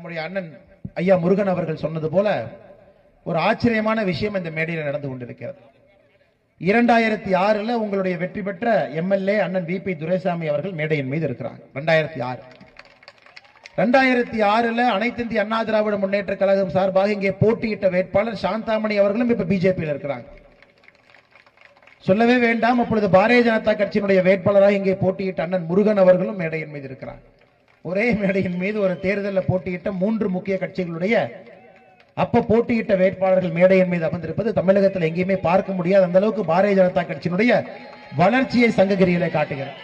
நம்முடைய அண்ணன் ஐயா முருகன் அவர்கள் சொன்னது போல ஒரு ஆச்சரியமான விஷயம் இந்த மேடையில் நடந்து கொண்டிருக்கிறது இரண்டாயிரத்தி ஆறுல உங்களுடைய வெற்றி பெற்ற எம்எல்ஏ அண்ணன் வி பி துரைசாமி அவர்கள் மேடையின் மீது இருக்கிறாங்க ரெண்டாயிரத்தி ஆறு ரெண்டாயிரத்தி ஆறுல அனைத்து இந்திய அண்ணா திராவிட முன்னேற்ற கழகம் சார்பாக இங்கே போட்டியிட்ட வேட்பாளர் சாந்தாமணி அவர்களும் இப்ப பிஜேபியில் இருக்கிறாங்க சொல்லவே வேண்டாம் அப்பொழுது பாரதிய ஜனதா கட்சியினுடைய வேட்பாளராக இங்கே போட்டியிட்ட அண்ணன் முருகன் அவர்களும் மேடையின் மீது இருக்கிறார் ஒரே மேடையின் மீது ஒரு தேர்தலில் போட்டியிட்ட மூன்று முக்கிய கட்சிகளுடைய அப்ப போட்டியிட்ட வேட்பாளர்கள் மேடையின் மீது அமர்ந்திருப்பது தமிழகத்தில் எங்கேயுமே பார்க்க முடியாது அந்த அளவுக்கு பாரதிய ஜனதா கட்சியினுடைய வளர்ச்சியை சங்ககிரியிலே காட்டுகிறது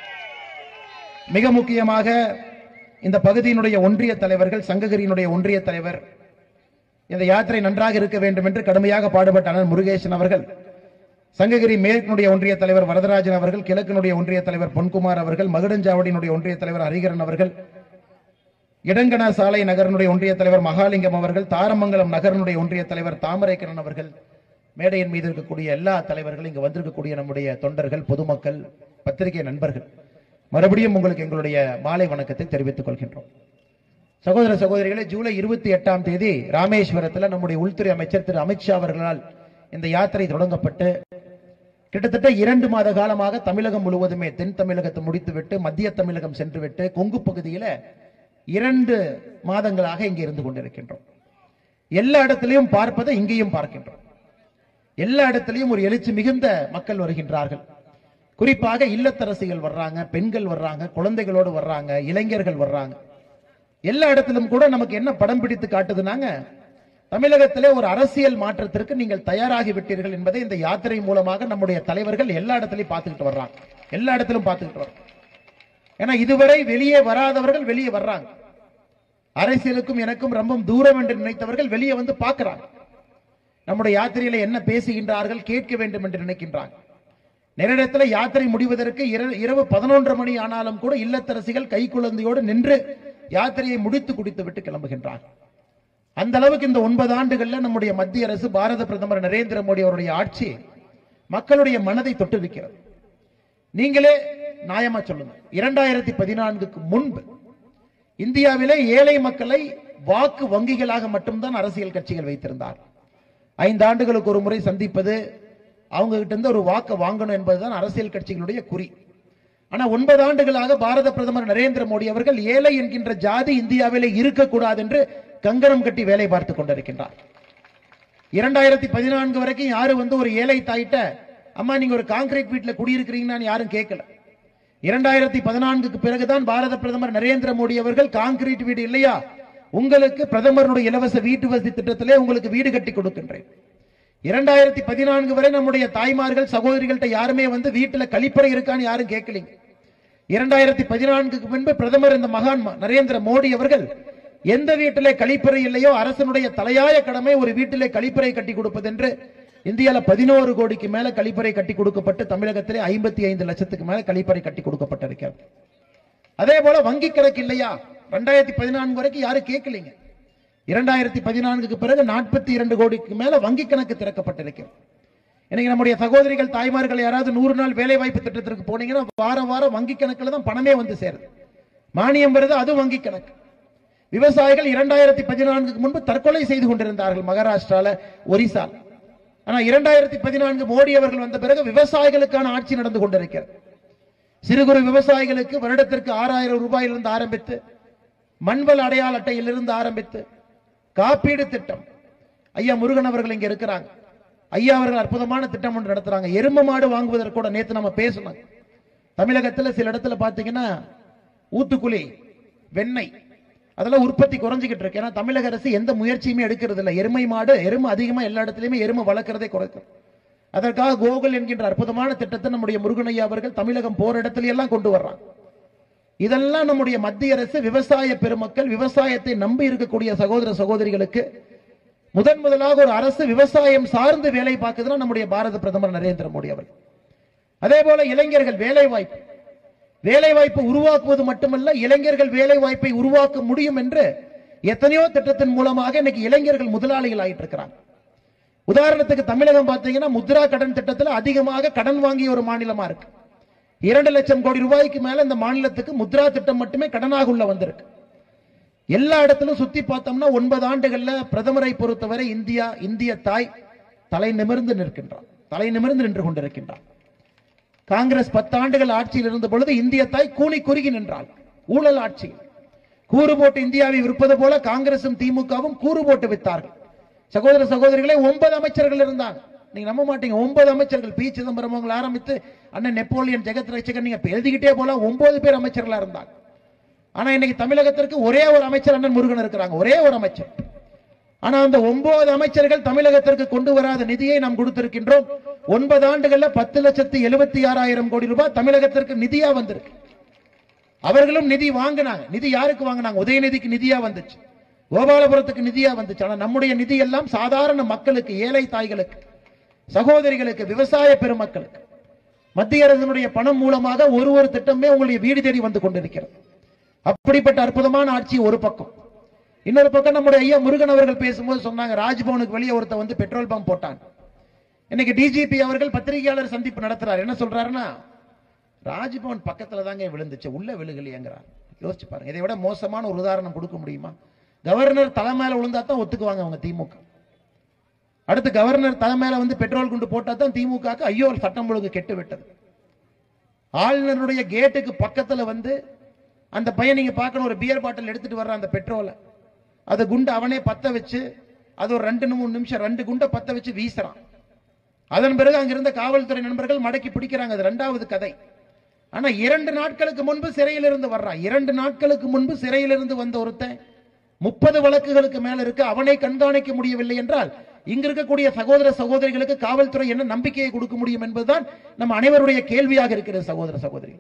மிக முக்கியமாக இந்த பகுதியினுடைய ஒன்றிய தலைவர்கள் சங்ககிரியினுடைய ஒன்றிய தலைவர் இந்த யாத்திரை நன்றாக இருக்க வேண்டும் என்று கடுமையாக பாடுபட்ட அண்ணன் முருகேசன் அவர்கள் சங்ககிரி மேற்கினுடைய ஒன்றிய தலைவர் வரதராஜன் அவர்கள் கிழக்கினுடைய ஒன்றிய தலைவர் பொன்குமார் அவர்கள் மகுடஞ்சாவடியினுடைய ஒன்றிய தலைவர் ஹரிகரன் அவர்கள் இடங்கண சாலை நகரனுடைய ஒன்றிய தலைவர் மகாலிங்கம் அவர்கள் தாரமங்கலம் நகரனுடைய ஒன்றிய தலைவர் தாமரைக்கரன் அவர்கள் மேடையின் மீது இருக்கக்கூடிய எல்லா தலைவர்களும் இங்கு வந்திருக்கக்கூடிய நம்முடைய தொண்டர்கள் பொதுமக்கள் பத்திரிகை நண்பர்கள் மறுபடியும் உங்களுக்கு எங்களுடைய மாலை வணக்கத்தை தெரிவித்துக் கொள்கின்றோம் சகோதர சகோதரிகளே ஜூலை இருபத்தி எட்டாம் தேதி ராமேஸ்வரத்தில் நம்முடைய உள்துறை அமைச்சர் திரு அமித்ஷா அவர்களால் இந்த யாத்திரை தொடங்கப்பட்டு கிட்டத்தட்ட இரண்டு மாத காலமாக தமிழகம் முழுவதுமே தென் தமிழகத்தை முடித்துவிட்டு மத்திய தமிழகம் சென்றுவிட்டு கொங்கு பகுதியில இரண்டு மாதங்களாக இங்கே இருந்து கொண்டிருக்கின்றோம் எல்லா இடத்திலையும் பார்ப்பதை இங்கேயும் பார்க்கின்றோம் எல்லா இடத்திலையும் ஒரு எழுச்சி மிகுந்த மக்கள் வருகின்றார்கள் குறிப்பாக இல்லத்தரசிகள் வர்றாங்க பெண்கள் வர்றாங்க குழந்தைகளோடு வர்றாங்க இளைஞர்கள் வர்றாங்க எல்லா இடத்திலும் கூட நமக்கு என்ன படம் பிடித்து காட்டுதுனாங்க தமிழகத்திலே ஒரு அரசியல் மாற்றத்திற்கு நீங்கள் தயாராகி விட்டீர்கள் என்பதை இந்த யாத்திரை மூலமாக நம்முடைய தலைவர்கள் எல்லா இடத்திலையும் பார்த்துக்கிட்டு வர்றாங்க எல்லா இடத்திலும் பார்த்துக்கிட்டு வர்றாங்க ஏன்னா இதுவரை வெளியே வராதவர்கள் வெளியே வர்றாங்க அரசியலுக்கும் எனக்கும் ரொம்ப தூரம் என்று நினைத்தவர்கள் வெளியே வந்து பார்க்கிறாங்க நம்முடைய யாத்திரையில என்ன பேசுகின்றார்கள் கேட்க வேண்டும் என்று நினைக்கின்றாங்க நேரிடத்தில் யாத்திரை முடிவதற்கு இர- இரவு பதினொன்று மணி ஆனாலும் கூட இல்லத்தரசிகள் கை குழந்தையோடு நின்று யாத்திரையை முடித்து குடித்து விட்டு கிளம்புகின்றார் அந்த அளவுக்கு இந்த ஒன்பது ஆண்டுகள்ல நம்முடைய மத்திய அரசு பாரத பிரதமர் நரேந்திர மோடி அவருடைய ஆட்சி மக்களுடைய மனதை தொட்டிருக்கிறது நீங்களே நியாயமா சொல்லுங்க இரண்டாயிரத்தி பதினான்குக்கு முன்பு இந்தியாவிலே ஏழை மக்களை வாக்கு வங்கிகளாக மட்டும்தான் அரசியல் கட்சிகள் வைத்திருந்தார் ஐந்து ஆண்டுகளுக்கு ஒரு முறை சந்திப்பது அவங்க கிட்ட இருந்து ஒரு வாக்கு வாங்கணும் என்பதுதான் அரசியல் கட்சிகளுடைய குறி ஆனா ஒன்பது ஆண்டுகளாக பாரத பிரதமர் நரேந்திர மோடி அவர்கள் ஏழை என்கின்ற ஜாதி இந்தியாவிலே இருக்கக்கூடாது என்று கங்கணம் கட்டி வேலை பார்த்துக் கொண்டிருக்கின்றார் இரண்டாயிரத்தி பதினான்கு வரைக்கும் யாரு வந்து ஒரு ஏழை தாயிட்ட அம்மா நீங்க ஒரு கான்கிரீட் வீட்டுல குடியிருக்கிறீங்கன்னு யாரும் கேட்கல இரண்டாயிரத்தி பதினான்குக்கு பிறகுதான் பாரத பிரதமர் நரேந்திர மோடி அவர்கள் கான்கிரீட் வீடு இல்லையா உங்களுக்கு பிரதமருடைய இலவச வீட்டு வசதி திட்டத்திலே உங்களுக்கு வீடு கட்டி கொடுக்கின்றேன் இரண்டாயிரத்தி பதினான்கு வரை நம்முடைய தாய்மார்கள் சகோதரிகள்ட்ட யாருமே வந்து வீட்டுல கழிப்பறை இருக்கான்னு யாரும் கேட்கலீங்க இரண்டாயிரத்தி பதினான்குக்கு முன்பு பிரதமர் இந்த மகான் ம- நரேந்திர மோடி அவர்கள் எந்த வீட்டிலே கழிப்பறை இல்லையோ அரசனுடைய தலையாய கடமை ஒரு வீட்டிலே கழிப்பறை கட்டி கொடுப்பது என்று இந்தியால பதினோரு கோடிக்கு மேல கழிப்பறை கட்டி கொடுக்கப்பட்டு தமிழகத்திலே ஐம்பத்தி ஐந்து லட்சத்துக்கு மேல கழிப்பறை கட்டி கொடுக்கப்பட்டிருக்கிறது அதே போல வங்கி கணக்கு இல்லையா ரெண்டாயிரத்தி பதினான்கு வரைக்கும் யாரும் கேட்கலீங்க இரண்டாயிரத்தி பதினான்குக்கு பிறகு நாற்பத்தி இரண்டு கோடிக்கு மேல வங்கி கணக்கு திறக்கப்பட்டிருக்கிறது இன்னைக்கு நம்முடைய சகோதரிகள் தாய்மார்கள் யாராவது நூறு நாள் வேலை வாய்ப்பு திட்டத்திற்கு போனீங்கன்னா வாரம் வாரம் வங்கி கணக்குல தான் பணமே வந்து சேருது மானியம் வருது அது வங்கி கணக்கு விவசாயிகள் இரண்டாயிரத்தி பதினான்குக்கு முன்பு தற்கொலை செய்து கொண்டிருந்தார்கள் மகாராஷ்டிரால ஒரிசா ஆனா இரண்டாயிரத்தி பதினான்கு மோடி அவர்கள் வந்த பிறகு விவசாயிகளுக்கான ஆட்சி நடந்து கொண்டிருக்கிறது சிறு குறு விவசாயிகளுக்கு வருடத்திற்கு ஆறாயிரம் ரூபாயிலிருந்து ஆரம்பித்து மண்வள அடையாள அட்டையிலிருந்து ஆரம்பித்து காப்பீடு திட்டம் ஐயா முருகன் அவர்கள் இங்க இருக்கிறாங்க ஐயா அவர்கள் அற்புதமான திட்டம் ஒன்று நடத்துறாங்க எரும மாடு வாங்குவதற்கு கூட நேத்து நம்ம பேசணும் தமிழகத்துல சில இடத்துல பாத்தீங்கன்னா ஊத்துக்குழி வெண்ணெய் அதெல்லாம் உற்பத்தி குறைஞ்சிக்கிட்டு இருக்கு ஏன்னா தமிழக அரசு எந்த முயற்சியுமே எடுக்கிறது இல்லை எருமை மாடு எருமை அதிகமா எல்லா இடத்துலயுமே எருமை வளர்க்கறதே குறைக்கும் அதற்காக கோகுல் என்கின்ற அற்புதமான திட்டத்தை நம்முடைய முருகனையா அவர்கள் தமிழகம் போற இடத்துல எல்லாம் கொண்டு வர்றாங்க இதெல்லாம் நம்முடைய மத்திய அரசு விவசாய பெருமக்கள் விவசாயத்தை நம்பி இருக்கக்கூடிய சகோதர சகோதரிகளுக்கு முதன் முதலாக ஒரு அரசு விவசாயம் சார்ந்து வேலை பார்க்குதுன்னா நம்முடைய பாரத பிரதமர் நரேந்திர மோடி அவர்கள் அதே போல இளைஞர்கள் வேலை வாய்ப்பு வேலை வாய்ப்பு உருவாக்குவது மட்டுமல்ல இளைஞர்கள் வேலை வாய்ப்பை உருவாக்க முடியும் என்று எத்தனையோ திட்டத்தின் மூலமாக இன்னைக்கு இளைஞர்கள் முதலாளிகள் ஆயிட்டு இருக்கிறாங்க உதாரணத்துக்கு தமிழகம் பார்த்தீங்கன்னா முத்ரா கடன் திட்டத்தில் அதிகமாக கடன் வாங்கிய ஒரு மாநிலமா இருக்கு இரண்டு லட்சம் கோடி ரூபாய்க்கு மேல இந்த மாநிலத்துக்கு முத்ரா திட்டம் மட்டுமே கடனாக உள்ள வந்திருக்கு எல்லா இடத்திலும் சுத்தி பார்த்தோம்னா ஒன்பது ஆண்டுகள்ல பிரதமரை பொறுத்தவரை இந்தியா இந்திய தாய் தலை நிமிர்ந்து நிற்கின்றார் தலை நிமிர்ந்து நின்று கொண்டிருக்கின்றார் காங்கிரஸ் பத்தாண்டுகள் ஆட்சியில் இருந்த பொழுது இந்திய தாய் கூனி குறுகி நின்றாள் ஊழல் ஆட்சி கூறு போட்டு இந்தியாவை விற்பது போல காங்கிரசும் திமுகவும் கூறு போட்டு வித்தார்கள் சகோதர சகோதரிகளே ஒன்பது அமைச்சர்கள் இருந்தாங்க நீங்க நம்ப மாட்டீங்க ஒன்பது அமைச்சர்கள் பி சிதம்பரம் அவங்களை ஆரம்பித்து அண்ணன் நெப்போலியன் ஜெகத் ரட்சகன் நீங்க எழுதிக்கிட்டே போலாம் ஒன்பது பேர் அமைச்சர்களா இருந்தாங்க ஆனா இன்னைக்கு தமிழகத்திற்கு ஒரே ஒரு அமைச்சர் அண்ணன் முருகன் இருக்கிறாங்க ஒரே ஒரு அமைச்சர் ஆனா அந்த ஒன்பது அமைச்சர்கள் தமிழகத்திற்கு கொண்டு வராத நிதியை நாம் கொடுத்திருக்கின்றோம் ஒன்பது ஆண்டுகள்ல பத்து லட்சத்து எழுபத்தி ஆறாயிரம் கோடி ரூபாய் தமிழகத்திற்கு நிதியா வந்திருக்கு அவர்களும் நிதி வாங்கினாங்க நிதி யாருக்கு வாங்கினாங்க உதயநிதிக்கு நிதியா வந்துச்சு கோபாலபுரத்துக்கு நிதியா வந்துச்சு ஆனா நம்முடைய நிதி எல்லாம் சாதாரண மக்களுக்கு ஏழை தாய்களுக்கு சகோதரிகளுக்கு விவசாய பெருமக்களுக்கு மத்திய அரசினுடைய பணம் மூலமாக ஒரு ஒரு திட்டமே உங்களுடைய வீடு தேடி வந்து கொண்டிருக்கிறது அப்படிப்பட்ட அற்புதமான ஆட்சி ஒரு பக்கம் இன்னொரு பக்கம் நம்முடைய ஐயா முருகன் அவர்கள் பேசும்போது சொன்னாங்க ராஜ்பவனுக்கு வெளியே ஒருத்த வந்து பெட்ரோல் பம்ப் போட்டான் இன்னைக்கு டிஜிபி அவர்கள் பத்திரிகையாளர் சந்திப்பு நடத்துறாரு என்ன சொல்றாருன்னா ராஜ்பவன் பக்கத்துல தாங்க விழுந்துச்சு உள்ள விழுகலையேங்கிறார் யோசிச்சு பாருங்க இதை விட மோசமான ஒரு உதாரணம் கொடுக்க முடியுமா கவர்னர் தலை மேல விழுந்தா தான் ஒத்துக்குவாங்க அவங்க திமுக அடுத்து கவர்னர் தலை மேல வந்து பெட்ரோல் குண்டு போட்டா தான் திமுக ஐயோ சட்டம் ஒழுங்கு கெட்டு விட்டது ஆளுநருடைய கேட்டுக்கு பக்கத்துல வந்து அந்த பையன் நீங்க பார்க்கணும் ஒரு பியர் பாட்டில் எடுத்துட்டு வர்ற அந்த பெட்ரோலை அது குண்டு அவனே பத்த வச்சு அது ஒரு ரெண்டு மூணு நிமிஷம் ரெண்டு குண்டை பத்த வச்சு வீசுறான் அதன் பிறகு அங்கிருந்த காவல்துறை நண்பர்கள் மடக்கி பிடிக்கிறாங்க அது இரண்டாவது கதை ஆனா இரண்டு நாட்களுக்கு முன்பு சிறையில் இருந்து வர்றான் இரண்டு நாட்களுக்கு முன்பு சிறையில் இருந்து வந்த ஒருத்தன் முப்பது வழக்குகளுக்கு மேல இருக்கு அவனை கண்காணிக்க முடியவில்லை என்றால் இங்க இருக்கக்கூடிய சகோதர சகோதரிகளுக்கு காவல்துறை என்ன நம்பிக்கையை கொடுக்க முடியும் என்பதுதான் நம்ம அனைவருடைய கேள்வியாக இருக்கிறது சகோதர சகோதரி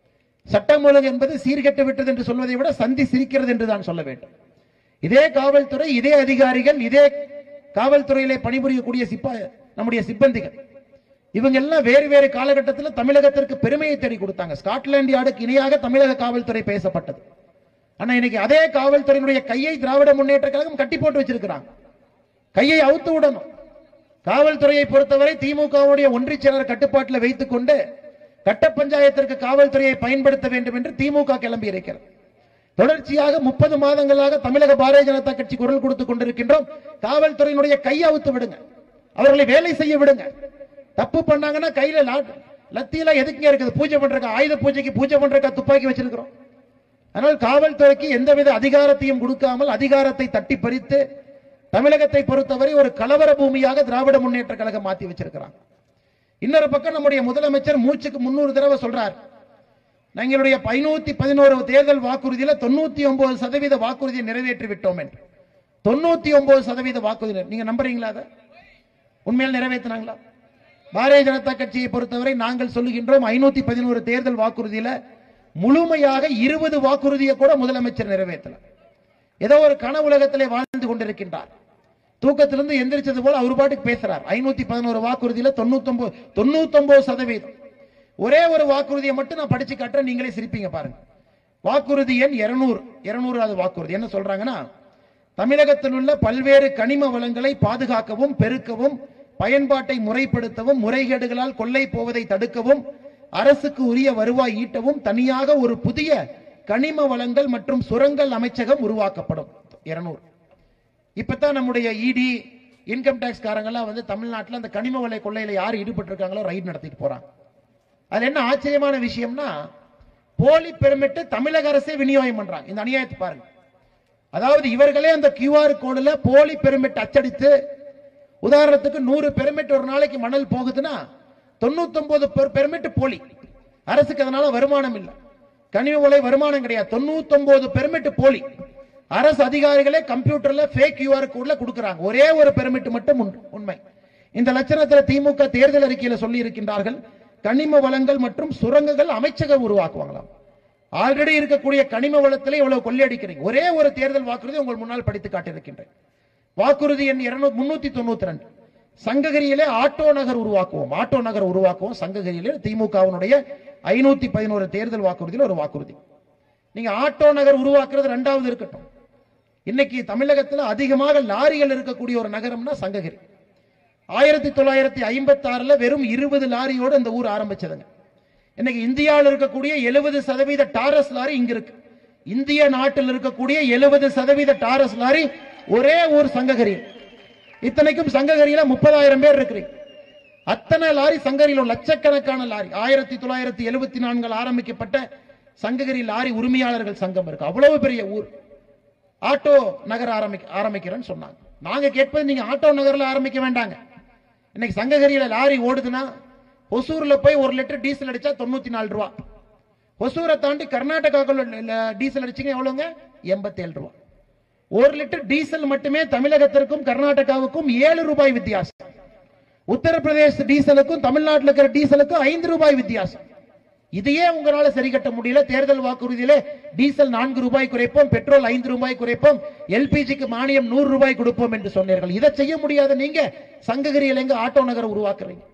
சட்டம் ஒழுங்கு என்பது சீர்கெட்டு விட்டது என்று சொல்வதை விட சந்தி சிரிக்கிறது என்று தான் சொல்ல வேண்டும் இதே காவல்துறை இதே அதிகாரிகள் இதே காவல்துறையிலே பணிபுரியக்கூடிய சிப்பா நம்முடைய சிப்பந்திகள் இவங்க எல்லாம் வேறு வேறு காலகட்டத்தில் தமிழகத்திற்கு பெருமையை தேடி கொடுத்தாங்க ஸ்காட்லாந்து யார்டுக்கு இணையாக தமிழக காவல்துறை பேசப்பட்டது ஆனா இன்னைக்கு அதே காவல்துறையினுடைய கையை திராவிட முன்னேற்ற கழகம் கட்டி போட்டு வச்சிருக்கிறாங்க கையை அவுத்து விடணும் காவல்துறையை பொறுத்தவரை திமுகவுடைய ஒன்றிய செயலர் கட்டுப்பாட்டில் வைத்துக் கொண்டு கட்ட பஞ்சாயத்திற்கு காவல்துறையை பயன்படுத்த வேண்டும் என்று திமுக கிளம்பி இருக்கிறது தொடர்ச்சியாக முப்பது மாதங்களாக தமிழக பாரதிய ஜனதா கட்சி குரல் கொடுத்துக் கொண்டிருக்கின்றோம் காவல்துறையினுடைய கையை அவுத்து விடுங்க அவர்களை வேலை செய்ய விடுங்க தப்பு பண்ணாங்கன்னா கையில லா- லத்தியில எதுக்குங்க இருக்குது பூஜை பண்றக்க ஆயுத பூஜைக்கு பூஜை பண்றக்க துப்பாக்கி வச்சிருக்கிறோம் ஆனால் காவல்துறைக்கு எந்தவித அதிகாரத்தையும் கொடுக்காமல் அதிகாரத்தை தட்டி பறித்து தமிழகத்தை பொறுத்தவரை ஒரு கலவர பூமியாக திராவிட முன்னேற்ற கழகம் மாத்தி வச்சிருக்கிறாங்க இன்னொரு பக்கம் நம்முடைய முதலமைச்சர் மூச்சுக்கு முன்னூறு தடவை சொல்றார் எங்களுடைய ஐநூத்தி பதினோரு தேர்தல் வாக்குறுதியில தொண்ணூத்தி ஒன்பது சதவீத வாக்குறுதியை நிறைவேற்றி விட்டோம் என்று தொண்ணூத்தி ஒன்பது சதவீத வாக்குறுதி நிறை- நீங்க நம்புறீங்களா அதை உண்மையில் நிறைவேற்றினாங்களா பாரதிய ஜனதா கட்சியை பொறுத்தவரை நாங்கள் சொல்லுகின்றோம் ஐநூத்தி பதினோரு தேர்தல் வாக்குறுதியில முழுமையாக இருபது வாக்குறுதியை கூட முதலமைச்சர் நிறைவேற்றல ஏதோ ஒரு கனவுலகத்திலே வாழ்ந்து கொண்டிருக்கின்றார் தூக்கத்திலிருந்து எந்திரிச்சது போல அவர் பாட்டுக்கு பேசுறார் ஐநூத்தி பதினோரு வாக்குறுதியில தொண்ணூத்தொன்பது தொண்ணூத்தொன்பது சதவீதம் ஒரே ஒரு வாக்குறுதியை மட்டும் நான் படிச்சு காட்டுறேன் நீங்களே சிரிப்பீங்க பாருங்க வாக்குறுதி எண் இருநூறு இருநூறாவது வாக்குறுதி என்ன சொல்றாங்கன்னா தமிழகத்தில் உள்ள பல்வேறு கனிம வளங்களை பாதுகாக்கவும் பெருக்கவும் பயன்பாட்டை முறைப்படுத்தவும் முறைகேடுகளால் கொள்ளை போவதை தடுக்கவும் அரசுக்கு உரிய வருவாய் ஈட்டவும் தனியாக ஒரு புதிய கனிம வளங்கள் மற்றும் சுரங்கல் அமைச்சகம் உருவாக்கப்படும் இருநூறு இப்பதான் நம்முடைய இடி இன்கம் டாக்ஸ் காரங்கெல்லாம் வந்து தமிழ்நாட்டில் அந்த கனிம வளை கொள்ளையில யார் ஈடுபட்டு இருக்காங்களோ ரைட் நடத்திட்டு போறாங்க அதுல என்ன ஆச்சரியமான விஷயம்னா போலி பெர்மிட் தமிழக அரசே விநியோகம் பண்றாங்க இந்த அநியாயத்தை பாருங்க அதாவது இவர்களே அந்த கியூஆர் கோடுல போலி பெர்மிட் அச்சடித்து உதாரணத்துக்கு நூறு பெர்மிட் ஒரு நாளைக்கு மணல் போகுதுன்னா தொண்ணூத்தொன்பது பெர்மிட் போலி அரசுக்கு அதனால வருமானம் இல்லை கனிம வளை வருமானம் கிடையாது தொண்ணூத்தொன்பது பெர்மிட் போலி அரசு அதிகாரிகளே கம்ப்யூட்டர்ல ஃபேக் கியூஆர் கோட்ல கொடுக்கறாங்க ஒரே ஒரு பெர்மிட் மட்டும் உண்டு- உண்மை இந்த லட்சணத்துல திமுக தேர்தல் அறிக்கையில சொல்லி இருக்கின்றார்கள் கனிம வளங்கள் மற்றும் சுரங்கங்கள் அமைச்சகம் உருவாக்குவாங்களாம் ஆல்ரெடி இருக்கக்கூடிய கனிம வளத்திலே இவ்வளவு கொள்ளையடிக்கிறீங்க ஒரே ஒரு தேர்தல் வாக்குறுதி உங்கள் முன்னால் படித்து காட்டியிருக்கின்றேன் வாக்குறுதி எண் இருநூத்தி முன்னூத்தி தொண்ணூத்தி ரெண்டு சங்ககிரியிலே ஆட்டோ நகர் உருவாக்குவோம் ஆட்டோ நகர் உருவாக்குவோம் சங்ககிரியிலே திமுகவினுடைய ஐநூத்தி பதினோரு தேர்தல் வாக்குறுதியில் ஒரு வாக்குறுதி நீங்க ஆட்டோ நகர் உருவாக்குறது ரெண்டாவது இருக்கட்டும் இன்னைக்கு தமிழகத்தில் அதிகமாக லாரிகள் இருக்கக்கூடிய ஒரு நகரம்னா சங்ககிரி ஆயிரத்தி தொள்ளாயிரத்தி ஐம்பத்தி ஆறுல வெறும் இருபது லாரியோடு இந்த ஊர் ஆரம்பிச்சதுங்க இன்னைக்கு இந்தியாவில் இருக்கக்கூடிய எழுபது சதவீத டாரஸ் லாரி இங்க இருக்கு இந்திய நாட்டில் இருக்கக்கூடிய எழுபது சதவீத டாரஸ் லாரி ஒரே ஊர் சங்ககிரியில் இத்தனைக்கும் சங்ககிரியில முப்பதாயிரம் பேர் இருக்கிறீங்க அத்தனை லாரி சங்ககிரியில் லட்சக்கணக்கான லாரி ஆயிரத்தி தொள்ளாயிரத்தி எழுபத்தி நான்கில் ஆரம்பிக்கப்பட்ட சங்ககிரி லாரி உரிமையாளர்கள் சங்கம் இருக்கு அவ்வளவு பெரிய ஊர் ஆட்டோ நகர் ஆரம்பிக்க ஆரம்பிக்கிறேன்னு சொன்னாங்க நாங்க கேட்பது நீங்க ஆட்டோ நகர்ல ஆரம்பிக்க வேண்டாங்க இன்னைக்கு சங்ககிரியில லாரி ஓடுதுன்னா ஒசூர்ல போய் ஒரு லிட்டர் டீசல் அடிச்சா தொண்ணூத்தி நாலு ரூபா ஒசூரை தாண்டி கர்நாடகாக்குள்ள டீசல் அடிச்சீங்க எவ்வளவுங்க எண்பத்தேழு ரூபா ஒரு லிட்டர் டீசல் மட்டுமே தமிழகத்திற்கும் கர்நாடகாவுக்கும் ஏழு ரூபாய் வித்தியாசம் உத்தரப்பிரதேச டீசலுக்கும் தமிழ்நாட்டில் இருக்கிற டீசலுக்கும் ஐந்து ரூபாய் வித்தியாசம் இதையே உங்களால சரி கட்ட முடியல தேர்தல் வாக்குறுதியிலே டீசல் நான்கு ரூபாய் குறைப்போம் பெட்ரோல் ஐந்து ரூபாய் குறைப்போம் எல்பிஜிக்கு மானியம் நூறு ரூபாய் கொடுப்போம் என்று சொன்னீர்கள் இதை செய்ய முடியாத நீங்க சங்ககிரியில் எங்க ஆட்டோ நகர் உருவாக்குறீங்க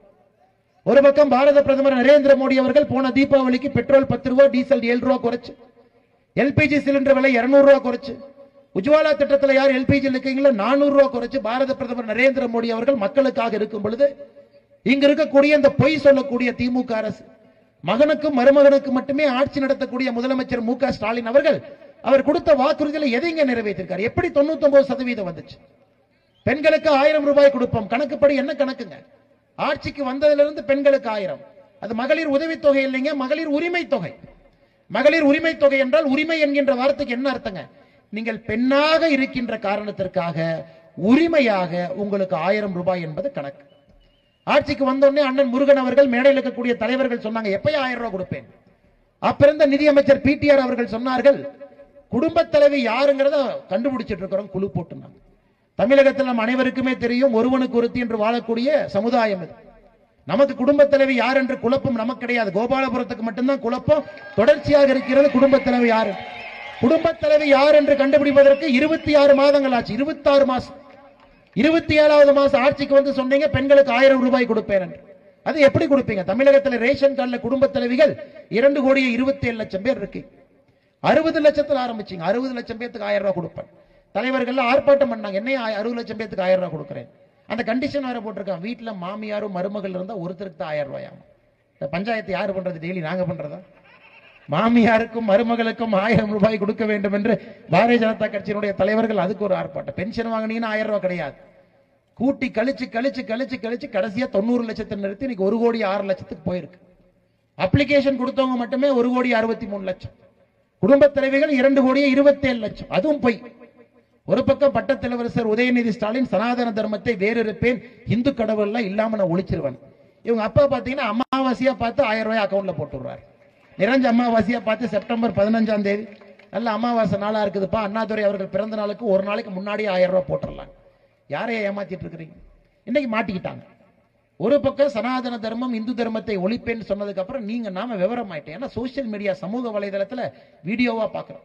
ஒரு பக்கம் பாரத பிரதமர் நரேந்திர மோடி அவர்கள் போன தீபாவளிக்கு பெட்ரோல் பத்து ரூபாய் டீசல் ஏழு ரூபாய் குறைச்சு எல்பிஜி சிலிண்டர் விலை இருநூறு ரூபாய் குறைச்சு உஜ்வாலா திட்டத்தில் யார் எல்பிஜி இருக்கீங்களோ நானூறு ரூபாய் குறைச்சு பாரத பிரதமர் நரேந்திர மோடி அவர்கள் மக்களுக்காக இருக்கும் பொழுது இங்க இருக்கக்கூடிய இந்த பொய் சொல்லக்கூடிய திமுக அரசு மகனுக்கும் மருமகனுக்கும் மட்டுமே ஆட்சி நடத்தக்கூடிய முதலமைச்சர் மு க ஸ்டாலின் அவர்கள் அவர் கொடுத்த வாக்குறுதியில எதைங்க நிறைவேற்றிருக்காரு எப்படி தொண்ணூத்தி சதவீதம் வந்துச்சு பெண்களுக்கு ஆயிரம் ரூபாய் கொடுப்போம் கணக்குப்படி என்ன கணக்குங்க ஆட்சிக்கு வந்ததிலிருந்து பெண்களுக்கு ஆயிரம் அது மகளிர் உதவித்தொகை இல்லைங்க மகளிர் உரிமை தொகை மகளிர் உரிமை தொகை என்றால் உரிமை என்கின்ற வார்த்தைக்கு என்ன அர்த்தங்க நீங்கள் பெண்ணாக இருக்கின்ற காரணத்திற்காக உரிமையாக உங்களுக்கு ஆயிரம் ரூபாய் என்பது கணக்கு ஆட்சிக்கு வந்தோடனே அண்ணன் முருகன் அவர்கள் மேடையில் இருக்கக்கூடிய தலைவர்கள் சொன்னாங்க எப்பயும் ஆயிரம் ரூபாய் கொடுப்பேன் அப்பிறந்த நிதியமைச்சர் பிடிஆர் அவர்கள் சொன்னார்கள் குடும்பத் தலைவி யாருங்கிறத கண்டுபிடிச்சிட்டு இருக்கிறோம் குழு போட்டுனாங்க தமிழகத்தில் நம்ம அனைவருக்குமே தெரியும் ஒருவனுக்கு ஒருத்தி என்று வாழக்கூடிய சமுதாயம் இது நமக்கு குடும்பத் தலைவி யார் என்று குழப்பம் நமக்கு கிடையாது கோபாலபுரத்துக்கு மட்டும்தான் குழப்பம் தொடர்ச்சியாக இருக்கிறது குடும்பத் தலைவி யார் குடும்பத் தலைவி யார் என்று கண்டுபிடிப்பதற்கு இருபத்தி ஆறு மாதங்கள் ஆச்சு இருபத்தாறு மாசம் இருபத்தி ஏழாவது மாசம் ஆட்சிக்கு வந்து சொன்னீங்க பெண்களுக்கு ஆயிரம் ரூபாய் கொடுப்பேன் என்று அது எப்படி கொடுப்பீங்க தமிழகத்தில் ரேஷன் கார்டுல குடும்பத் தலைவிகள் இரண்டு கோடியே இருபத்தி ஏழு லட்சம் பேர் இருக்கு அறுபது லட்சத்துல ஆரம்பிச்சீங்க அறுபது லட்சம் பேத்துக்கு ஆயிரம் ரூபாய் கொடுப்பேன் தலைவர்கள் ஆர்ப்பாட்டம் பண்ணாங்க என்னைய அறுபது லட்சம் பேத்துக்கு ஆயிரம் ரூபாய் கொடுக்குறேன் அந்த கண்டிஷன் வேற போட்டிருக்கான் வீட்டுல மாமியாரும் மருமகள் இருந்தா ஒருத்தருக்கு தான் ஆயிரம் ரூபாயாம் இந்த பஞ்சாயத்து யாரு பண்றது டெய்லி நாங்க பண்றதா மாமியாருக்கும் மருமகளுக்கும் ஆயிரம் ரூபாய் கொடுக்க வேண்டும் என்று பாரதிய ஜனதா கட்சியினுடைய தலைவர்கள் அதுக்கு ஒரு ஆர்ப்பாட்டம் பென்ஷன் வாங்கினீங்கன்னா ஆயிரம் ரூபாய் கிடையாது கூட்டி கழிச்சு கழிச்சு கழிச்சு கழிச்சு கடைசியா தொண்ணூறு லட்சத்தை நிறுத்தி இன்னைக்கு ஒரு கோடி ஆறு லட்சத்துக்கு போயிருக்கு அப்ளிகேஷன் கொடுத்தவங்க மட்டுமே ஒரு கோடி அறுபத்தி மூணு லட்சம் குடும்பத் தலைவிகள் இரண்டு கோடியே இருபத்தேழு லட்சம் அதுவும் பொய் ஒரு பக்கம் பட்டத் தலைவரசர் உதயநிதி ஸ்டாலின் சனாதன தர்மத்தை வேறிருப்பேன் இந்து கடவுள்லாம் இல்லாம நான் ஒழிச்சிருவேன் இவங்க அப்பா பாத்தீங்கன்னா அமாவாசையா பார்த்து ஆயிரம் ரூபாய் அக்கௌண்ட்ல போட்டு விடுறாரு நிறைஞ்ச அமாவாசையா பார்த்து செப்டம்பர் பதினஞ்சாம் தேதி நல்ல அமாவாசை நாளா இருக்குதுப்பா அண்ணாதுரை அவர்கள் பிறந்த நாளுக்கு ஒரு நாளைக்கு முன்னாடியே ஆயிரம் ரூபாய் போட்டுடலாம் யாரைய ஏமாத்திட்டு இருக்கிறீங்க இன்னைக்கு மாட்டிக்கிட்டாங்க ஒரு பக்கம் சனாதன தர்மம் இந்து தர்மத்தை ஒழிப்பேன்னு சொன்னதுக்கு அப்புறம் நீங்க நாம விவரம் ஆயிட்டேன் ஏன்னா சோசியல் மீடியா சமூக வலைதளத்துல வீடியோவா பாக்குறோம்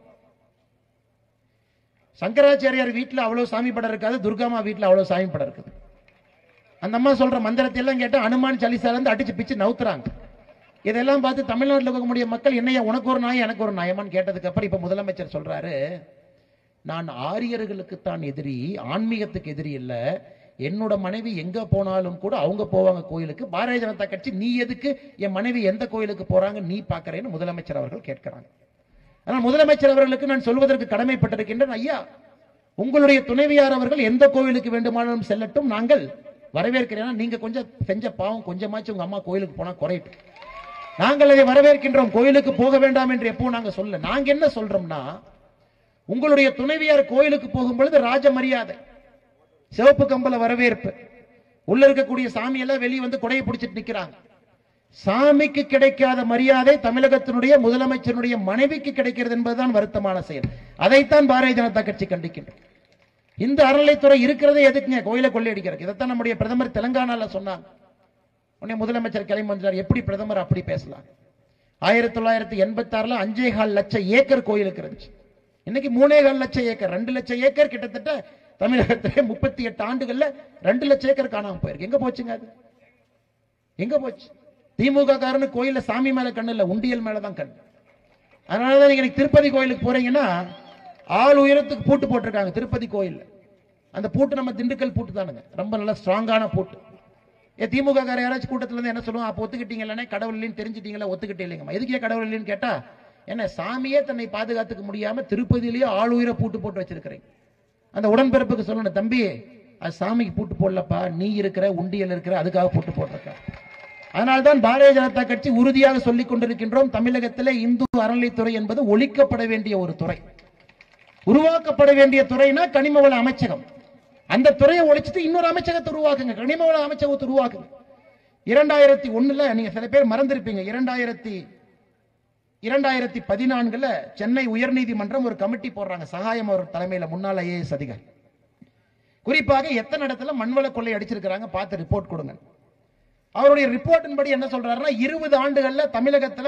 சங்கராச்சாரியார் வீட்டுல அவ்வளவு சாமி படம் இருக்காது துர்காமா வீட்டுல அவ்வளவு சாமி படம் இருக்குது அந்த அம்மா சொல்ற மந்திரத்தை எல்லாம் கேட்டா அனுமான் சலிசால இருந்து அடிச்சு பிச்சு நவுத்துறாங்க இதெல்லாம் பார்த்து தமிழ்நாட்டில் இருக்கக்கூடிய மக்கள் என்னையா உனக்கு ஒரு நாய் எனக்கு ஒரு நாயமான்னு கேட்டதுக்கு அப்புறம் இப்ப முதலமைச்சர் சொல்றாரு நான் ஆரியர்களுக்கு தான் எதிரி ஆன்மீகத்துக்கு எதிரி இல்ல என்னோட மனைவி எங்க போனாலும் கூட அவங்க போவாங்க கோயிலுக்கு பாரதிய ஜனதா கட்சி நீ எதுக்கு என் மனைவி எந்த கோயிலுக்கு போறாங்க நீ பாக்குறேன்னு முதலமைச்சர் அவர்கள் கேட்கிறாங்க ஆனால் முதலமைச்சர் அவர்களுக்கு நான் சொல்வதற்கு கடமைப்பட்டிருக்கின்றேன் ஐயா உங்களுடைய துணைவியார் அவர்கள் எந்த கோவிலுக்கு வேண்டுமானாலும் செல்லட்டும் நாங்கள் வரவேற்கிறேன் நீங்க கொஞ்சம் செஞ்ச பாவம் கொஞ்சமாச்சும் உங்க அம்மா கோயிலுக்கு போனா குறையட்டும் நாங்கள் அதை வரவேற்கின்றோம் கோயிலுக்கு போக வேண்டாம் என்று எப்போ நாங்க சொல்ல நாங்க என்ன சொல்றோம்னா உங்களுடைய துணைவியார் கோயிலுக்கு போகும் பொழுது ராஜ மரியாதை சிவப்பு கம்பள வரவேற்பு உள்ள இருக்கக்கூடிய சாமி எல்லாம் வெளியே வந்து கொடையை பிடிச்சிட்டு நிக்கிறாங்க சாமிக்கு கிடைக்காத மரியாதை தமிழகத்தினுடைய முதலமைச்சருடைய மனைவிக்கு கிடைக்கிறது என்பதுதான் வருத்தமான செயல் அதைத்தான் பாரதிய ஜனதா கட்சி கண்டிக்கின்றோம் இந்த அறநிலைத்துறை இருக்கிறதே எதுக்குங்க கோயிலை கொள்ளையடிக்கிறதுக்கு இதைத்தான் நம்முடைய பிரதமர் தெலங்கானால சொன்னாங்க உடனே முதலமைச்சர் கிளம்பி வந்தார் எப்படி பிரதமர் அப்படி பேசலாம் ஆயிரத்தி தொள்ளாயிரத்தி எண்பத்தி ஆறுல அஞ்சே கால் லட்சம் ஏக்கர் கோயிலுக்கு இருந்துச்சு இன்னைக்கு மூணே கால் லட்சம் ஏக்கர் ரெண்டு லட்சம் ஏக்கர் கிட்டத்தட்ட தமிழகத்திலே முப்பத்தி எட்டு ஆண்டுகள்ல ரெண்டு லட்சம் ஏக்கர் காணாம போயிருக்கு எங்க போச்சுங்க அது எங்க போச்சு திமுக காரனு கோயில்ல சாமி மேல கண்ணு இல்ல உண்டியல் மேலதான் கண் அதனாலதான் நீங்க இன்னைக்கு திருப்பதி கோயிலுக்கு போறீங்கன்னா ஆள் உயரத்துக்கு பூட்டு போட்டிருக்காங்க திருப்பதி கோயில்ல அந்த பூட்டு நம்ம திண்டுக்கல் பூட்டு தானுங்க ரொம்ப நல்ல ஸ்ட்ராங்கான பூட்டு ஏ திமுக கார யாராச்சும் கூட்டத்துல இருந்து என்ன சொல்லுவோம் அப்ப ஒத்துக்கிட்டீங்களே கடவுள் இல்லைன்னு தெரிஞ்சிட்டீங்களா ஒத்துக்கிட்டே இல்லைங்கம்மா எதுக்கே கடவுள் இல்லைன்னு கேட்டா என்ன சாமியே தன்னை பாதுகாத்துக்க முடியாம திருப்பதியிலேயே ஆளுயிரை பூட்டு போட்டு வச்சிருக்கிறீங்க அந்த உடன்பிறப்புக்கு சொல்லணும் தம்பி அது சாமிக்கு பூட்டு போடலப்பா நீ இருக்கிற உண்டியல் இருக்கிற அதுக்காக பூட்டு போட்டிருக்க அதனால்தான் பாரதிய ஜனதா கட்சி உறுதியாக சொல்லிக் கொண்டிருக்கின்றோம் தமிழகத்திலே இந்து அறநிலைத்துறை என்பது ஒழிக்கப்பட வேண்டிய ஒரு துறை உருவாக்கப்பட வேண்டிய துறைனா கனிம வள அமைச்சகம் அந்த துறையை ஒழிச்சிட்டு இன்னொரு அமைச்சகத்தை உருவாக்குங்க கனிம வள அமைச்சகத்தை உருவாக்குங்க இரண்டாயிரத்தி ஒண்ணுல நீங்க சில பேர் மறந்திருப்பீங்க இரண்டாயிரத்தி இரண்டாயிரத்தி பதினான்குல சென்னை உயர்நீதிமன்றம் ஒரு கமிட்டி போடுறாங்க சகாயம் அவர் தலைமையில முன்னாள் ஐஏஎஸ் அதிகாரி குறிப்பாக எத்தனை இடத்துல மண்வள கொள்ளை அடிச்சிருக்கிறாங்க பார்த்து ரிப்போர்ட் கொடுங்க அவருடைய ரிப்போர்ட்டின் படி என்ன சொல்றாருன்னா இருபது ஆண்டுகள்ல தமிழகத்துல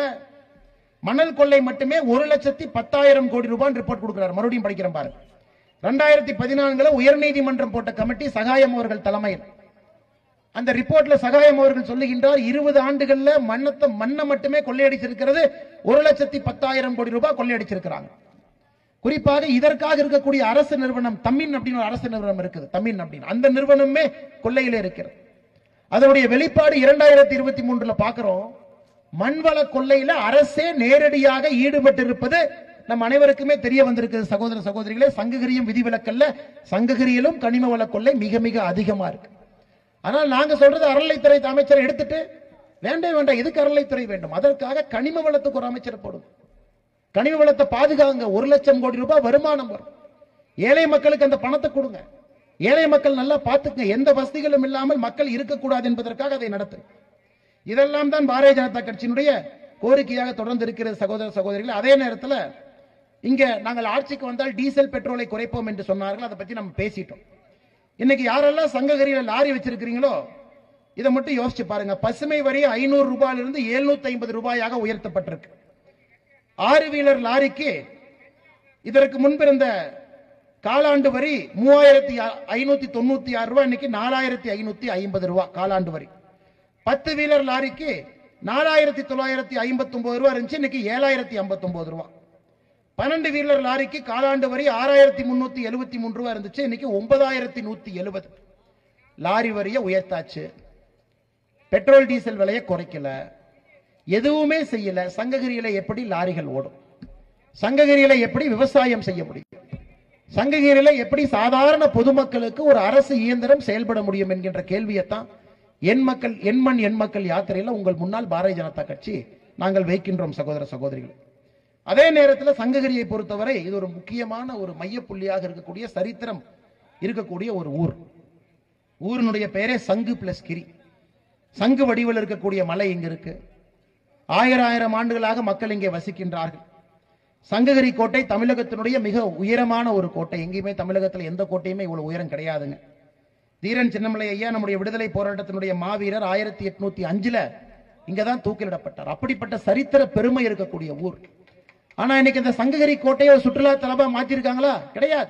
மணல் கொள்ளை மட்டுமே ஒரு லட்சத்தி பத்தாயிரம் கோடி ரூபாய் ரிப்போர்ட் கொடுக்கிறார் மறுபடியும் படிக்கிறேன் பாருங்க ரெண்டாயிரத்தி பதினான்குல உயர்நீதிமன்றம் போட்ட கமிட்டி சகாயம் அவர்கள் தலைமையில் அந்த ரிப்போர்ட்ல சகாயம் அவர்கள் சொல்லுகின்றார் இருபது ஆண்டுகள்ல மண்ணத்தை மண்ணை மட்டுமே கொள்ளையடிச்சிருக்கிறது ஒரு லட்சத்தி பத்தாயிரம் கோடி ரூபாய் கொள்ளையடிச்சிருக்கிறாங்க குறிப்பாக இதற்காக இருக்கக்கூடிய அரசு நிறுவனம் தம்மின் அப்படின்னு ஒரு அரசு நிறுவனம் இருக்குது தம்மின் அப்படின்னு அந்த நிறுவனமே கொள்ளையில இருக்கிறது அதனுடைய வெளிப்பாடு இரண்டாயிரத்தி இருபத்தி மூன்றுல பாக்குறோம் மண்வள கொள்ளையில அரசே நேரடியாக ஈடுபட்டு இருப்பது நம் அனைவருக்குமே தெரிய வந்திருக்குது சகோதர சகோதரிகளே சங்ககிரியும் விதிவிலக்கல்ல சங்ககிரியிலும் கனிம வள கொள்ளை மிக மிக அதிகமா இருக்கு ஆனால் நாங்க சொல்றது அறநிலைத்துறை அமைச்சரை எடுத்துட்டு வேண்டே வேண்டாம் எதுக்கு அறநிலைத்துறை வேண்டும் அதற்காக கனிம வளத்துக்கு ஒரு அமைச்சர் போடும் கனிம வளத்தை பாதுகாங்க ஒரு லட்சம் கோடி ரூபாய் வருமானம் வரும் ஏழை மக்களுக்கு அந்த பணத்தை கொடுங்க ஏழை மக்கள் நல்லா பார்த்துக்குங்க எந்த வசதிகளும் இல்லாமல் மக்கள் இருக்கக்கூடாது என்பதற்காக அதை நடத்து இதெல்லாம் தான் பாரதிய ஜனதா கட்சியினுடைய கோரிக்கையாக தொடர்ந்து இருக்கிறது சகோதர சகோதரிகள் அதே நேரத்தில் இங்க நாங்கள் ஆட்சிக்கு வந்தால் டீசல் பெட்ரோலை குறைப்போம் என்று சொன்னார்கள் அதை பத்தி நம்ம பேசிட்டோம் இன்னைக்கு யாரெல்லாம் சங்ககிரியில லாரி வச்சிருக்கிறீங்களோ இதை மட்டும் யோசிச்சு பாருங்க பசுமை வரி ஐநூறு ரூபாயிலிருந்து எழுநூத்தி ஐம்பது ரூபாயாக உயர்த்தப்பட்டிருக்கு ஆறு வீலர் லாரிக்கு இதற்கு முன்பிருந்த காலாண்டு வரி மூவாயிரத்தி ஐநூத்தி தொண்ணூத்தி ஆறு ரூபாய் இன்னைக்கு நாலாயிரத்தி ஐநூத்தி ஐம்பது ரூபாய் காலாண்டு வரி பத்து வீலர் லாரிக்கு நாலாயிரத்தி தொள்ளாயிரத்தி ஐம்பத்தி ஒன்பது ரூபாய் இருந்துச்சு இன்னைக்கு ஏழாயிரத்தி ஐம்பத்தி ஒன்பது ரூபாய் பன்னெண்டு வீலர் லாரிக்கு காலாண்டு வரி ஆறாயிரத்தி முன்னூத்தி எழுபத்தி மூணு ரூபாய் இருந்துச்சு இன்னைக்கு ஒன்பதாயிரத்தி நூத்தி எழுபது லாரி வரியை உயர்த்தாச்சு பெட்ரோல் டீசல் விலையை குறைக்கல எதுவுமே செய்யல சங்ககிரியில எப்படி லாரிகள் ஓடும் சங்ககிரியில எப்படி விவசாயம் செய்ய முடியும் சங்ககிரியில எப்படி சாதாரண பொதுமக்களுக்கு ஒரு அரசு இயந்திரம் செயல்பட முடியும் என்கின்ற கேள்வியைத்தான் என் மக்கள் என் மண் என் மக்கள் யாத்திரையில உங்கள் முன்னால் பாரதிய ஜனதா கட்சி நாங்கள் வைக்கின்றோம் சகோதர சகோதரிகள் அதே நேரத்தில் சங்ககிரியை பொறுத்தவரை இது ஒரு முக்கியமான ஒரு மையப்புள்ளியாக இருக்கக்கூடிய சரித்திரம் இருக்கக்கூடிய ஒரு ஊர் ஊரினுடைய பெயரே சங்கு பிளஸ் கிரி சங்கு வடிவில் இருக்கக்கூடிய மலை இங்க இருக்கு ஆயிரம் ஆயிரம் ஆண்டுகளாக மக்கள் இங்கே வசிக்கின்றார்கள் சங்ககிரி கோட்டை தமிழகத்தினுடைய மிக உயரமான ஒரு கோட்டை எங்கேயுமே தமிழகத்தில் எந்த கோட்டையுமே இவ்வளவு உயரம் கிடையாதுங்க தீரன் சின்னமலை ஐயா நம்முடைய விடுதலை போராட்டத்தினுடைய மாவீரர் ஆயிரத்தி எட்நூத்தி அஞ்சுல இங்கதான் தூக்கிலிடப்பட்டார் அப்படிப்பட்ட சரித்திர பெருமை இருக்கக்கூடிய ஊர் ஆனா இன்னைக்கு இந்த சங்ககிரி கோட்டையை ஒரு சுற்றுலா தலமா மாத்திருக்காங்களா கிடையாது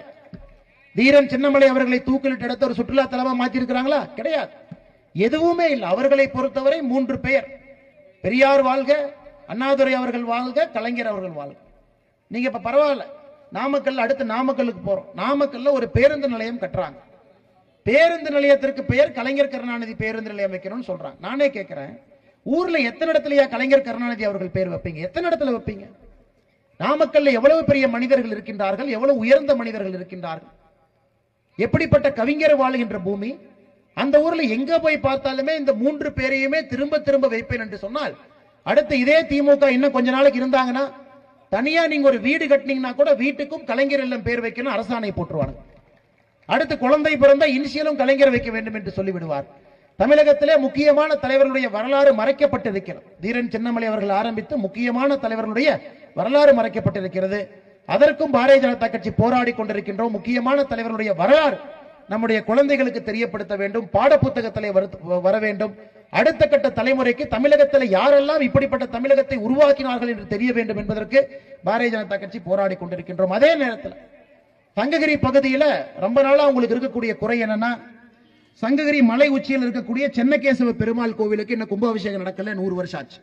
தீரன் சின்னமலை அவர்களை தூக்கிலிட்டு எடுத்த ஒரு சுற்றுலா தலமா மாத்திருக்கிறாங்களா கிடையாது எதுவுமே இல்லை அவர்களை பொறுத்தவரை மூன்று பெயர் பெரியார் வாழ்க அண்ணாதுரை அவர்கள் வாழ்க கலைஞர் அவர்கள் வாழ்க நீங்க இப்ப பரவாயில்ல நாமக்கல் அடுத்து நாமக்கல்லுக்கு போறோம் நாமக்கல்ல ஒரு பேருந்து நிலையம் கட்டுறாங்க பேருந்து நிலையத்திற்கு பெயர் கலைஞர் கருணாநிதி பேருந்து நிலையம் வைக்கணும்னு சொல்றாங்க நானே கேட்கிறேன் ஊர்ல எத்தனை இடத்துலயா கலைஞர் கருணாநிதி அவர்கள் பேர் வைப்பீங்க எத்தனை இடத்துல வைப்பீங்க நாமக்கல்ல எவ்வளவு பெரிய மனிதர்கள் இருக்கின்றார்கள் எவ்வளவு உயர்ந்த மனிதர்கள் இருக்கின்றார்கள் எப்படிப்பட்ட கவிஞர் வாழுகின்ற பூமி அந்த ஊர்ல எங்க போய் பார்த்தாலுமே இந்த மூன்று பேரையுமே திரும்ப திரும்ப வைப்பேன் என்று சொன்னால் அடுத்து இதே திமுக இன்னும் கொஞ்ச நாளைக்கு இருந்தாங்கன்னா தனியா நீங்க ஒரு வீடு கட்டினீங்கன்னா கூட வீட்டுக்கும் கலைஞர் இல்லம் பேர் வைக்கணும் அரசாணை போட்டுருவாங்க அடுத்து குழந்தை பிறந்த இனிஷியலும் கலைஞர் வைக்க வேண்டும் என்று சொல்லிவிடுவார் தமிழகத்திலே முக்கியமான தலைவர்களுடைய வரலாறு மறைக்கப்பட்டிருக்கிறது தீரன் சின்னமலை அவர்கள் ஆரம்பித்து முக்கியமான தலைவர்களுடைய வரலாறு மறைக்கப்பட்டிருக்கிறது அதற்கும் பாரதிய ஜனதா கட்சி போராடி கொண்டிருக்கின்றோம் முக்கியமான தலைவர்களுடைய வரலாறு நம்முடைய குழந்தைகளுக்கு தெரியப்படுத்த வேண்டும் பாடப்புத்தகத்திலே வரு- வர வேண்டும் அடுத்த கட்ட தலைமுறைக்கு தமிழகத்தில் யாரெல்லாம் இப்படிப்பட்ட தமிழகத்தை உருவாக்கினார்கள் என்று தெரிய வேண்டும் என்பதற்கு பாரதிய ஜனதா கட்சி போராடி கொண்டிருக்கின்றோம் அதே நேரத்தில் சங்ககிரி பகுதியில ரொம்ப நாளா உங்களுக்கு இருக்கக்கூடிய குறை என்னன்னா சங்ககிரி மலை உச்சியில் இருக்கக்கூடிய சென்னகேசவ பெருமாள் கோவிலுக்கு இன்னும் கும்பாபிஷேகம் நடக்கல நூறு வருஷம் ஆச்சு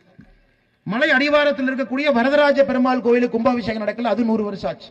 மலை அடிவாரத்தில் இருக்கக்கூடிய வரதராஜ பெருமாள் கோவிலுக்கு கும்பாபிஷேகம் நடக்கல அது நூறு வருஷம் ஆச்சு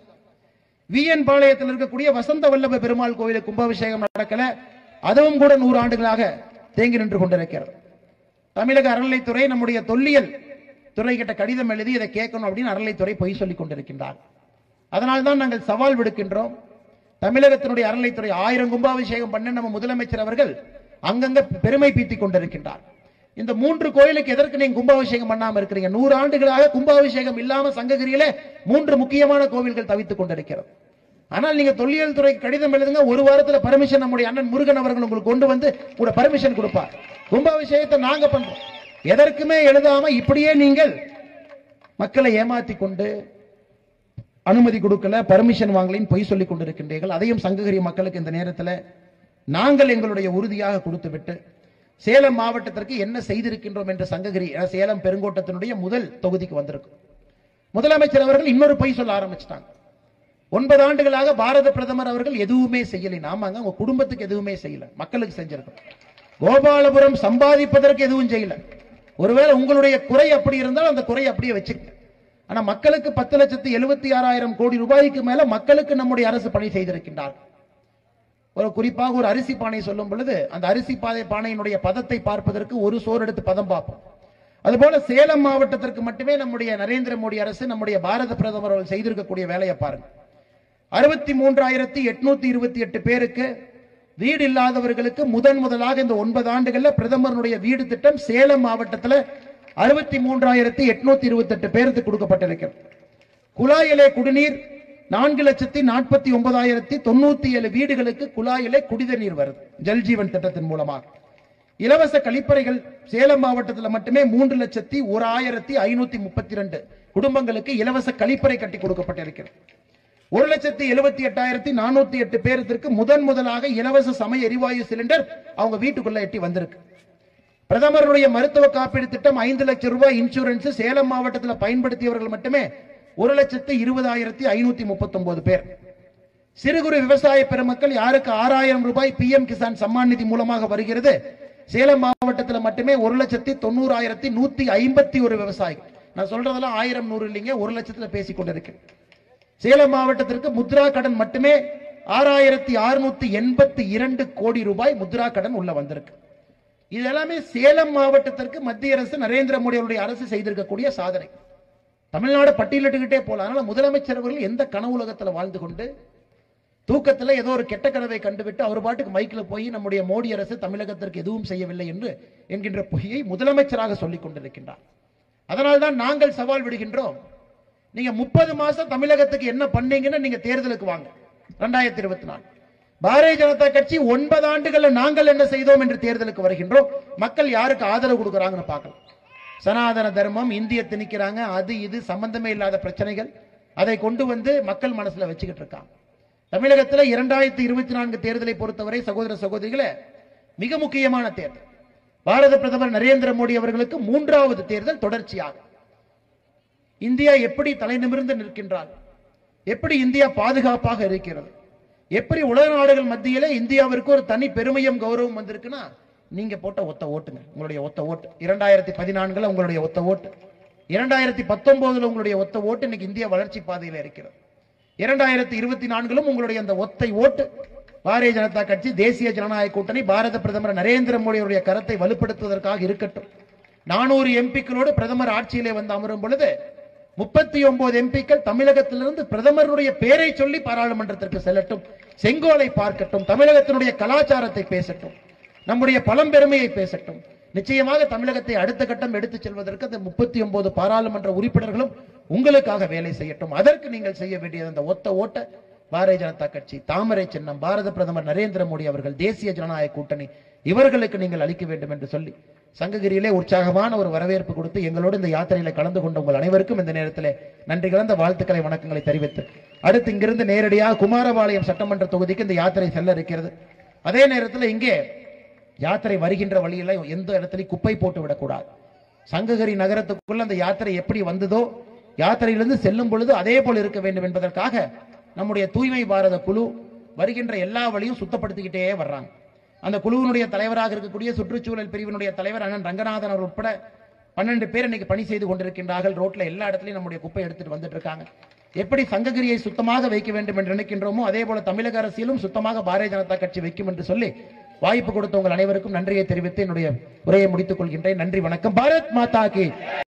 விஎன் பாளையத்தில் இருக்கக்கூடிய வசந்த வல்லப பெருமாள் கோவிலுக்கு கும்பாபிஷேகம் நடக்கல அதுவும் கூட நூறு ஆண்டுகளாக தேங்கி நின்று கொண்டிருக்கிறது தமிழக அறநிலைத்துறை நம்முடைய தொல்லியல் துறை கிட்ட கடிதம் எழுதி இதை கேட்கணும் அப்படின்னு அறநிலைத்துறை பொய் சொல்லிக் கொண்டிருக்கின்றார் அதனால்தான் நாங்கள் சவால் விடுக்கின்றோம் தமிழகத்தினுடைய அறநிலைத்துறை ஆயிரம் கும்பாபிஷேகம் பண்ண நம்ம முதலமைச்சர் அவர்கள் அங்கங்க பெருமை பீத்திக் கொண்டிருக்கின்றார் இந்த மூன்று கோயிலுக்கு எதற்கு நீங்க கும்பாபிஷேகம் பண்ணாம இருக்கிறீங்க நூறு ஆண்டுகளாக கும்பாபிஷேகம் இல்லாம சங்ககிரியில மூன்று முக்கியமான கோவில்கள் தவித்துக் கொண்டிருக்கிறது ஆனால் நீங்க தொல்லியல் துறைக்கு கடிதம் எழுதுங்க ஒரு வாரத்துல பர்மிஷன் நம்முடைய அண்ணன் முருகன் அவர்கள் உங்களுக்கு கொண்டு வந்து கூட பர்மிஷன் கொடுப்பார் கும்பாபிஷேகத்தை நாங்க பண்றோம் எதற்குமே எழுதாம இப்படியே நீங்கள் மக்களை ஏமாத்தி கொண்டு அனுமதி கொடுக்கல பர்மிஷன் வாங்கலின்னு பொய் சொல்லிக் கொண்டிருக்கின்றீர்கள் அதையும் சங்ககிரி மக்களுக்கு இந்த நேரத்தில் நாங்கள் எங்களுடைய உறுதியாக கொடுத்துவிட்டு சேலம் மாவட்டத்திற்கு என்ன செய்திருக்கின்றோம் என்று சங்ககிரி அஹ், சேலம் பெருங்கோட்டத்தினுடைய முதல் தொகுதிக்கு வந்திருக்கும் முதலமைச்சர் அவர்கள் இன்னொரு பொய் சொல்ல ஆரம்பிச்சிட்டாங்க ஒன்பது ஆண்டுகளாக பாரத பிரதமர் அவர்கள் எதுவுமே செய்யலை நாமாங்க உங்க குடும்பத்துக்கு எதுவுமே செய்யல மக்களுக்கு செஞ்சிருக்கோம் கோபாலபுரம் சம்பாதிப்பதற்கு எதுவும் செய்யல ஒருவேளை உங்களுடைய குறை அப்படி இருந்தால் அந்த குறை அப்படியே வச்சுக்க ஆனா மக்களுக்கு பத்து லட்சத்து எழுபத்தி ஆறாயிரம் கோடி ரூபாய்க்கு மேல மக்களுக்கு நம்முடைய அரசு பணி செய்திருக்கின்றார் ஒரு குறிப்பாக ஒரு அரிசி பானை சொல்லும் பொழுது அந்த அரிசி பாதை பானையினுடைய பதத்தை பார்ப்பதற்கு ஒரு சோறு எடுத்து பதம் பார்ப்போம் அதுபோல சேலம் மாவட்டத்திற்கு மட்டுமே நம்முடைய நரேந்திர மோடி அரசு நம்முடைய பாரத பிரதமர் அவர்கள் செய்திருக்கக்கூடிய வேலையை பாருங்க அறுபத்தி மூன்றாயிரத்தி எட்நூத்தி இருபத்தி எட்டு பேருக்கு வீடு இல்லாதவர்களுக்கு முதன் முதலாக இந்த ஒன்பது ஆண்டுகள்ல பிரதமருடைய வீடு திட்டம் சேலம் மாவட்டத்தில் அறுபத்தி மூன்றாயிரத்தி எட்நூத்தி இருபத்தி எட்டு பேருக்கு கொடுக்கப்பட்டிருக்கிறது குழாயிலே குடிநீர் நான்கு லட்சத்தி நாற்பத்தி ஒன்பதாயிரத்தி தொண்ணூத்தி ஏழு வீடுகளுக்கு குழாயிலே குடித நீர் வருது ஜல்ஜீவன் திட்டத்தின் மூலமாக இலவச கழிப்பறைகள் சேலம் மாவட்டத்தில் மட்டுமே மூன்று லட்சத்தி ஒரு ஆயிரத்தி ஐநூத்தி முப்பத்தி ரெண்டு குடும்பங்களுக்கு இலவச கழிப்பறை கட்டி கொடுக்கப்பட்டிருக்கிறது ஒரு லட்சத்தி எழுபத்தி எட்டாயிரத்தி நானூத்தி எட்டு பேருக்கு முதன் முதலாக இலவச சமய எரிவாயு சிலிண்டர் அவங்க வீட்டுக்குள்ள எட்டி வந்திருக்கு பிரதமருடைய மருத்துவ காப்பீடு திட்டம் ஐந்து லட்சம் ரூபாய் இன்சூரன்ஸ் சேலம் மாவட்டத்தில் பயன்படுத்தியவர்கள் மட்டுமே ஒரு லட்சத்து இருபதாயிரத்தி ஐநூத்தி முப்பத்தி ஒன்பது பேர் சிறு குறு விவசாய பெருமக்கள் யாருக்கு ஆறாயிரம் ரூபாய் பிஎம் கிசான் சம்மான் நிதி மூலமாக வருகிறது சேலம் மாவட்டத்தில் மட்டுமே ஒரு லட்சத்தி தொண்ணூறாயிரத்தி நூத்தி ஐம்பத்தி ஒரு விவசாயி நான் சொல்றதெல்லாம் ஆயிரம் நூறு இல்லைங்க ஒரு லட்சத்துல பேசிக் கொண்டிருக்கேன் சேலம் மாவட்டத்திற்கு முத்ரா கடன் மட்டுமே ஆறாயிரத்தி அறுநூத்தி எண்பத்தி இரண்டு கோடி ரூபாய் முத்ரா கடன் உள்ள வந்திருக்கு இது எல்லாமே சேலம் மாவட்டத்திற்கு மத்திய அரசு நரேந்திர மோடி அவருடைய அரசு செய்திருக்கக்கூடிய சாதனை தமிழ்நாடு பட்டியலிட்டுக்கிட்டே போலாம் அதனால முதலமைச்சர் அவர்கள் எந்த கனவு உலகத்துல வாழ்ந்து கொண்டு தூக்கத்துல ஏதோ ஒரு கெட்ட கனவை கண்டுவிட்டு அவர் பாட்டுக்கு மைக்கில் போய் நம்முடைய மோடி அரசு தமிழகத்திற்கு எதுவும் செய்யவில்லை என்று என்கின்ற பொய்யை முதலமைச்சராக சொல்லிக் கொண்டிருக்கின்றார் அதனால்தான் நாங்கள் சவால் விடுகின்றோம் நீங்க முப்பது மாசம் தமிழகத்துக்கு என்ன பண்ணீங்கன்னு நீங்க தேர்தலுக்கு வாங்க ரெண்டாயிரத்தி இருபத்தி நாலு பாரதிய ஜனதா கட்சி ஒன்பது ஆண்டுகள்ல நாங்கள் என்ன செய்தோம் என்று தேர்தலுக்கு வருகின்றோம் மக்கள் யாருக்கு ஆதரவு கொடுக்கறாங்கன்னு பார்க்கலாம் சனாதன தர்மம் இந்திய திணிக்கிறாங்க அது இது சம்பந்தமே இல்லாத பிரச்சனைகள் அதை கொண்டு வந்து மக்கள் மனசுல வச்சுக்கிட்டு இருக்காங்க தமிழகத்தில் இரண்டாயிரத்தி இருபத்தி நான்கு தேர்தலை பொறுத்தவரை சகோதர சகோதரிகளே மிக முக்கியமான தேர்தல் பாரத பிரதமர் நரேந்திர மோடி அவர்களுக்கு மூன்றாவது தேர்தல் தொடர்ச்சியாக இந்தியா எப்படி தலை நிமிர்ந்து நிற்கின்றார் எப்படி இந்தியா பாதுகாப்பாக இருக்கிறது எப்படி உலக நாடுகள் மத்தியில இந்தியாவிற்கு ஒரு தனி பெருமையும் கௌரவம் வந்திருக்குன்னா நீங்க போட்ட ஒத்த ஓட்டுங்க உங்களுடைய ஒத்த ஓட்டு இரண்டாயிரத்தி பதினான்குல உங்களுடைய ஒத்த ஓட்டு இரண்டாயிரத்தி பத்தொன்பதுல உங்களுடைய ஒத்த ஓட்டு இன்னைக்கு இந்தியா வளர்ச்சி பாதையில இருக்கிறது இரண்டாயிரத்தி இருபத்தி நான்கிலும் உங்களுடைய அந்த ஒத்தை ஓட்டு பாரதிய ஜனதா கட்சி தேசிய ஜனநாயக கூட்டணி பாரத பிரதமர் நரேந்திர மோடியுடைய கரத்தை வலுப்படுத்துவதற்காக இருக்கட்டும் நானூறு எம்பிக்களோடு பிரதமர் ஆட்சியிலே வந்து அமரும் பொழுது முப்பத்தி ஒன்பது எம்பிக்கள் தமிழகத்திலிருந்து பிரதமருடைய பெயரை சொல்லி பாராளுமன்றத்திற்கு செல்லட்டும் செங்கோலை பார்க்கட்டும் தமிழகத்தினுடைய கலாச்சாரத்தை பேசட்டும் நம்முடைய பழம்பெருமையை பேசட்டும் நிச்சயமாக தமிழகத்தை அடுத்த கட்டம் எடுத்துச் செல்வதற்கு அந்த முப்பத்தி ஒன்பது பாராளுமன்ற உறுப்பினர்களும் உங்களுக்காக வேலை செய்யட்டும் அதற்கு நீங்கள் செய்ய வேண்டியது அந்த ஒத்த ஓட்ட பாரதிய ஜனதா கட்சி தாமரை சின்னம் பாரத பிரதமர் நரேந்திர மோடி அவர்கள் தேசிய ஜனநாயக கூட்டணி இவர்களுக்கு நீங்கள் அளிக்க வேண்டும் என்று சொல்லி சங்ககிரியிலே உற்சாகமான ஒரு வரவேற்பு கொடுத்து எங்களோடு இந்த யாத்திரையில கலந்து கொண்ட உங்கள் அனைவருக்கும் இந்த நேரத்தில் நன்றி கலந்த வாழ்த்துக்களை வணக்கங்களை தெரிவித்து அடுத்து இங்கிருந்து நேரடியாக குமாரபாளையம் சட்டமன்ற தொகுதிக்கு இந்த யாத்திரை செல்ல இருக்கிறது அதே நேரத்தில் இங்கே யாத்திரை வருகின்ற வழியில எந்த இடத்துலையும் குப்பை போட்டு விடக்கூடாது சங்ககிரி நகரத்துக்குள்ள அந்த யாத்திரை எப்படி வந்ததோ யாத்திரையிலிருந்து செல்லும் பொழுது அதே போல் இருக்க வேண்டும் என்பதற்காக நம்முடைய தூய்மை பாரத குழு வருகின்ற எல்லா வழியும் சுத்தப்படுத்திக்கிட்டே வர்றாங்க அந்த குழுவினுடைய தலைவராக இருக்கக்கூடிய சுற்றுச்சூழல் பிரிவினுடைய தலைவர் அண்ணன் ரங்கநாதன் அவர் உட்பட பன்னெண்டு பேர் இன்னைக்கு பணி செய்து கொண்டிருக்கின்றார்கள் ரோட்ல எல்லா இடத்துலயும் நம்முடைய குப்பை எடுத்துட்டு வந்துட்டு இருக்காங்க எப்படி சங்ககிரியை சுத்தமாக வைக்க வேண்டும் என்று நினைக்கின்றோமோ அதே போல தமிழக அரசியலும் சுத்தமாக பாரதிய ஜனதா கட்சி வைக்கும் என்று சொல்லி வாய்ப்பு கொடுத்த உங்கள் அனைவருக்கும் நன்றியை தெரிவித்து என்னுடைய உரையை முடித்துக் கொள்கின்றேன் நன்றி வணக்கம் பாரத் மாதா கி